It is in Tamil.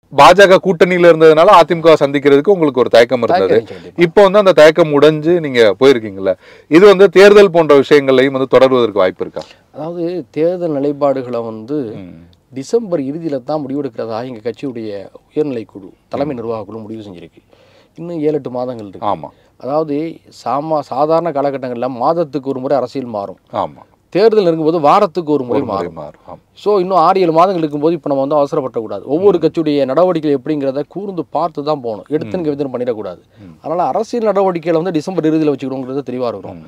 பாஜக கூட்டணியில இருந்ததுனால அதிமுக சந்திக்கிறதுக்கு உங்களுக்கு ஒரு தயக்கம் இருந்தது தயக்கம் இருந்துச்சு கண்டிப்பா. இப்போ வந்து அந்த தயக்கம் உடைஞ்சு நீங்க போயிருக்கீங்கல்ல இது வந்து தேர்தல் போன்ற விஷயங்களையும் வந்து தொடர்வதற்கு வாய்ப்பு இருக்கா அதாவது தேர்தல் நிலைப்பாடுகளை வந்து ம். டிசம்பர் இறுதியில தான் முடிவெடுக்கிறதா எங்க கட்சியுடைய உயர்நிலை குழு தலைமை நிர்வாக குழு முடிவு செஞ்சிருக்கு இன்னும் ஏழு எட்டு மாதங்கள் இருக்கு ஆமா அதாவது சாமா சாதாரண காலகட்டங்களில் மாதத்துக்கு ஒரு முறை அரசியல் மாறும் ஆமா தேர்தல் இருக்கும்போது வாரத்துக்கு ஒரு முறை ஒரு முறை மாறும் மாறும் ஆமா. ஸோ இன்னும் ஆறு ஏழு மாதங்கள் இருக்கும்போது இப்போ நம்ம வந்து அவசரப்படக்கூடாது ஒவ்வொரு கட்சியுடைய நடவடிக்கை எப்படிங்கிறத கூர்ந்து பார்த்து தான் போகணும் எடுத்துன்னு விதம் பண்ணிடக்கூடாது அதனால அரசியல் நடவடிக்கைகளை வந்து டிசம்பர் இறுதியில் வச்சுக்கணுங்கிறது தெளிவாக இருக்கும்